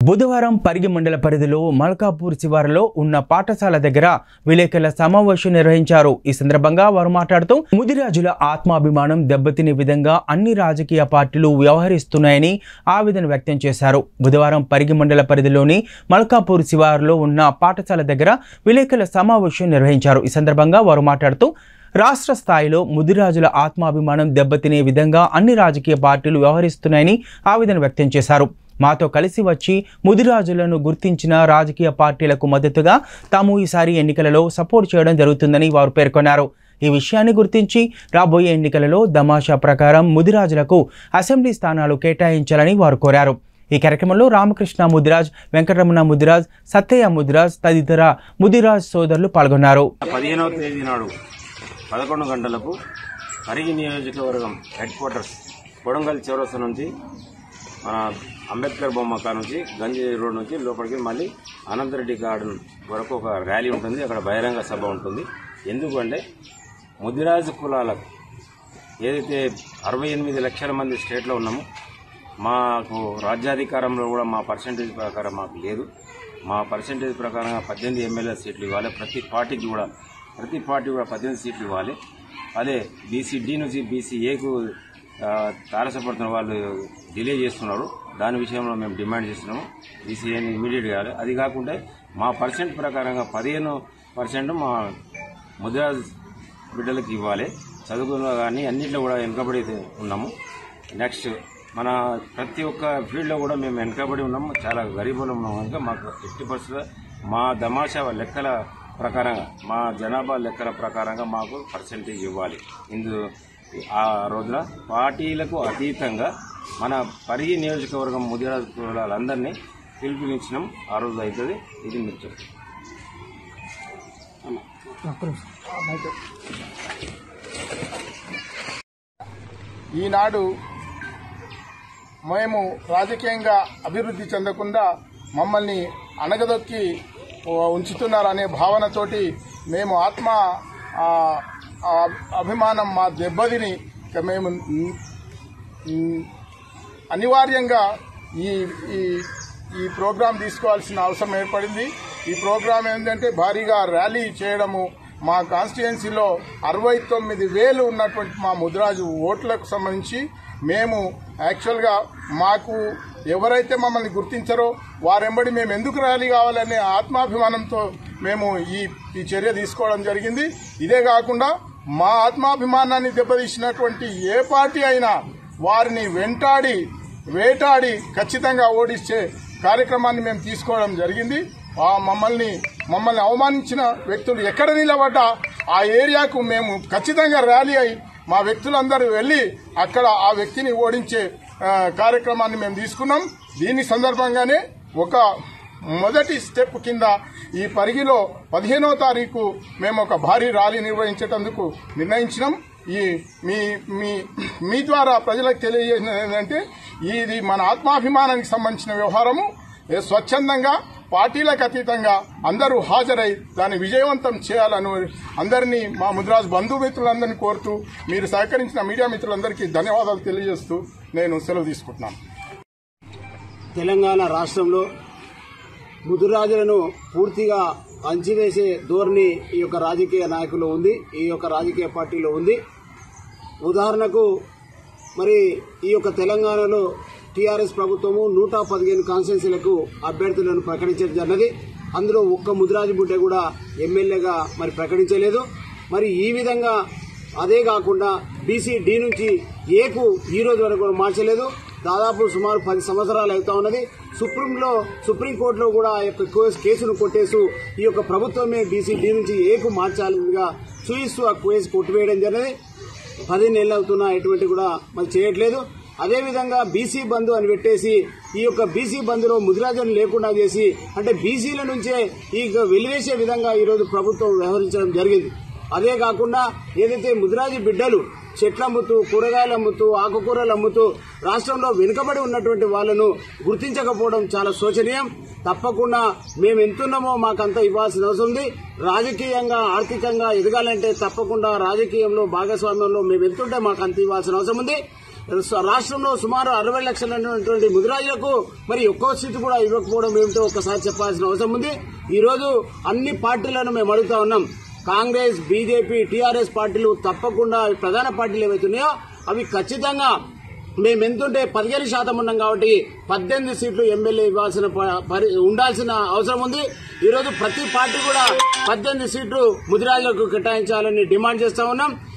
బుధవారం పరిగి మండల పరిధిలో మల్కాపూర్ శివారులో ఉన్న పాఠశాల దగ్గర విలేకరుల సమావేశం నిర్వహించారు ఈ సందర్భంగా వారు మాట్లాడుతూ ముదిరాజుల ఆత్మాభిమానం దెబ్బతినే విధంగా అన్ని రాజకీయ పార్టీలు వ్యవహరిస్తున్నాయని ఆవేదన వ్యక్తం చేశారు బుధవారం పరిగి మండల పరిధిలోని మల్కాపూర్ శివారులో ఉన్న పాఠశాల దగ్గర విలేకరుల సమావేశం నిర్వహించారు ఈ సందర్భంగా వారు మాట్లాడుతూ రాష్ట్ర స్థాయిలో ముదిరాజుల ఆత్మాభిమానం దెబ్బతినే విధంగా అన్ని రాజకీయ పార్టీలు వ్యవహరిస్తున్నాయని ఆవేదన వ్యక్తం చేశారు మాతో కలిసి వచ్చి ముదిరాజులను గుర్తించిన రాజకీయ పార్టీలకు మద్దతుగా తాము ఈసారి ఎన్నికలలో సపోర్ట్ చేయడం జరుగుతుందని వారు పేర్కొన్నారు ఈ విషయాన్ని గుర్తించి రాబోయే ఎన్నికలలో దమాషా ప్రకారం ముదిరాజులకు అసెంబ్లీ స్థానాలు కేటాయించాలని వారు కోరారు ఈ కార్యక్రమంలో రామకృష్ణ ముదిరాజ్ వెంకటరమణ ముదిరాజ్ సత్తయ్య ముదిరాజ్ తదితర ముదిరాజ్ సోదరులు పాల్గొన్నారు పదిహేనవ తేదీ నాడు పదకొండు గంటలకు పరిగి నియోజకవర్గం హెడ్ క్వార్టర్స్ కొడంగల్ చౌరస్తా నుంచి మన అంబేద్కర్ బొమ్మ కాడ నుంచి గంజి రోడ్ నుంచి లోపలికి మళ్ళీ అనంతరెడ్డి గార్డెన్ వరకు ఒక ర్యాలీ ఉంటుంది అక్కడ బహిరంగ సభ ఉంటుంది ఎందుకంటే ముదిరాజు కులాలకు ఏదైతే అరవై ఎనిమిది లక్షల మంది స్టేట్లో ఉన్నామో మాకు రాజ్యాధికారంలో కూడా మా పర్సంటేజ్ ప్రకారం మాకు లేదు మా పర్సంటేజ్ ప్రకారంగా పద్దెనిమిది ఎమ్మెల్యే సీట్లు ఇవ్వాలి ప్రతి పార్టీకి కూడా ప్రతి పార్టీ కూడా పద్దెనిమిది సీట్లు ఇవ్వాలి అదే బీసీ డి నుంచి బీసీ ఏకు తారసపడుతున్న వాళ్ళు డిలే చేస్తున్నారు దాని విషయంలో మేము డిమాండ్ చేస్తున్నాము బీసీఏని ఇమీడియట్ కావాలి అది కాకుండా మా పర్సెంట్ ప్రకారంగా పదిహేను పర్సెంట్ మా ముద్రాజ్ బిడ్డలకు ఇవ్వాలి చదువుకున్న కానీ అన్నింటిలో కూడా వెనుకబడి ఉన్నాము నెక్స్ట్ మన ప్రతి ఒక్క ఫీల్డ్లో కూడా మేము వెనుకబడి ఉన్నాము చాలా గరీబులు ఉన్నాము కనుక మాకు ఫిఫ్టీ పర్సెంట్ మా దమాషా లెక్కల ప్రకారంగా మా జనాభా లెక్కల ప్రకారంగా మాకు పర్సెంటేజ్ ఇవ్వాలి ఇందు ఆ రోజున పార్టీలకు అతీతంగా మన పరిగి నియోజకవర్గం ముదిరాజు కులాలందరినీ పిలుపునించడం ఆ రోజు అవుతుంది ఇది మీరు చెప్పండి ఈనాడు మేము రాజకీయంగా అభివృద్ధి చెందకుండా మమ్మల్ని అణగదొక్కి ఉంచుతున్నారనే భావనతోటి మేము ఆత్మ ఆ, ఆ అభిమానం మా దెబ్బతిని ఇక మేము మ్, అనివార్యంగా ఈ ఈ ఈ ప్రోగ్రాం తీసుకోవాల్సిన అవసరం ఏర్పడింది ఈ ప్రోగ్రాం ఏంటంటే భారీగా ర్యాలీ చేయడము మా కాన్స్టిట్యుయెన్సీలో అరవై తొమ్మిది వేలు ఉన్నటువంటి మా ముద్రాజు ఓట్లకు సంబంధించి మేము యాక్చువల్గా మాకు ఎవరైతే మమ్మల్ని గుర్తించారో వారెంబడి మేము ఎందుకు ర్యాలీ కావాలనే ఆత్మాభిమానంతో మేము ఈ ఈ చర్య తీసుకోవడం జరిగింది ఇదే కాకుండా మా ఆత్మాభిమానాన్ని దెబ్బతీసినటువంటి ఏ పార్టీ అయినా వారిని వెంటాడి వేటాడి ఖచ్చితంగా ఓడిచ్చే కార్యక్రమాన్ని మేము తీసుకోవడం జరిగింది ఆ మమ్మల్ని మమ్మల్ని అవమానించిన వ్యక్తులు ఎక్కడ నిలబడ్డా ఆ ఏరియాకు మేము ఖచ్చితంగా ర్యాలీ అయి మా వ్యక్తులందరూ వెళ్ళి అక్కడ ఆ వ్యక్తిని ఓడించే ఆ, కార్యక్రమాన్ని మేము తీసుకున్నాం దీని సందర్భంగానే ఒక మొదటి స్టెప్ కింద ఈ పరిగిలో పదిహేనవ తారీఖు మేము ఒక భారీ ర్యాలీ నిర్వహించేటందుకు నిర్ణయించినాం ఈ మీ మీ మీ ద్వారా ప్రజలకు తెలియజేసినది ఏంటంటే ఇది మన ఆత్మాభిమానానికి సంబంధించిన వ్యవహారము ఏ స్వచ్ఛందంగా పార్టీలకు అతీతంగా అందరూ హాజరై దాన్ని విజయవంతం చేయాలని అందరినీ మా ముద్రాజ్ బంధుమిత్రులందరినీ కోరుతూ మీరు సహకరించిన మీడియా మిత్రులందరికీ ధన్యవాదాలు తెలియజేస్తూ నేను సెలవు తీసుకుంటున్నాను తెలంగాణ రాష్ట్రంలో ముదురాజులను పూర్తిగా అంచివేసే ధోరణి ఈ యొక్క రాజకీయ నాయకులు ఉంది ఈ యొక్క రాజకీయ పార్టీలో ఉంది ఉదాహరణకు మరి ఈ యొక్క తెలంగాణలో టీఆర్ఎస్ ప్రభుత్వము నూట పదిహేను కాన్స్టిట్యున్సీలకు అభ్యర్థులను ప్రకటించడం జరిగినది అందులో ఒక్క ముదిరాజు బిడ్డ కూడా ఎమ్మెల్యేగా మరి ప్రకటించలేదు మరి ఈ విధంగా అదే కాకుండా బీసీ డి నుంచి ఏకు ఈ రోజు వరకు కూడా మార్చలేదు దాదాపు సుమారు పది సంవత్సరాలు అవుతా ఉన్నది సుప్రీంలో సుప్రీంకోర్టులో కూడా ఆ యొక్క కేసు- కేసును కొట్టేస్తూ ఈ యొక్క ప్రభుత్వమే బీసీ డి నుంచి ఏకు మార్చాలిగా చూయిస్తూ ఆ కేసు కొట్టివేయడం జరిగింది పది నెలలు అవుతున్నా ఎటువంటి కూడా మరి చేయట్లేదు అదేవిధంగా బీసీ బంధు అని పెట్టేసి ఈ యొక్క బీసీ బంధులో ముదిరాజులను లేకుండా చేసి అంటే బీసీల నుంచే ఈ వెలివేసే విధంగా ఈరోజు ప్రభుత్వం వ్యవహరించడం జరిగింది అదే కాకుండా ఏదైతే ముదిరాజు బిడ్డలు చెట్లు అమ్ముతూ కూరగాయలు అమ్ముతూ ఆకుకూరలు అమ్ముతూ రాష్ట్రంలో వెనుకబడి ఉన్నటువంటి వాళ్ళను గుర్తించకపోవడం చాలా శోచనీయం తప్పకుండా మేము ఎంతున్నామో మాకంతా ఇవ్వాల్సిన అవసరం ఉంది రాజకీయంగా ఆర్థికంగా ఎదగాలంటే తప్పకుండా రాజకీయంలో భాగస్వామ్యంలో మేము ఎంతుంటే మాకు అంత ఇవ్వాల్సిన అవసరం ఉంది రాష్ట్రంలో సుమారు అరవై లక్షలైనటువంటి ముదిరాజులకు మరి ఒక్కో సీటు కూడా ఇవ్వకపోవడం ఏమిటో ఒకసారి చెప్పాల్సిన అవసరం ఉంది ఈ రోజు అన్ని పార్టీలను మేము అడుగుతా ఉన్నాం కాంగ్రెస్ బీజేపీ టీఆర్ఎస్ పార్టీలు తప్పకుండా అవి ప్రధాన పార్టీలు ఏవైతున్నాయో అవి ఖచ్చితంగా మేము ఎంతుంటే పదిహేను శాతం ఉన్నాం కాబట్టి పద్దెనిమిది సీట్లు ఎమ్మెల్యే ఇవ్వాల్సిన ప- పరి- ఉండాల్సిన అవసరం ఉంది ఈ రోజు ప్రతి పార్టీ కూడా పద్దెనిమిది సీట్లు ముదిరాజులకు కేటాయించాలని డిమాండ్ చేస్తా ఉన్నాం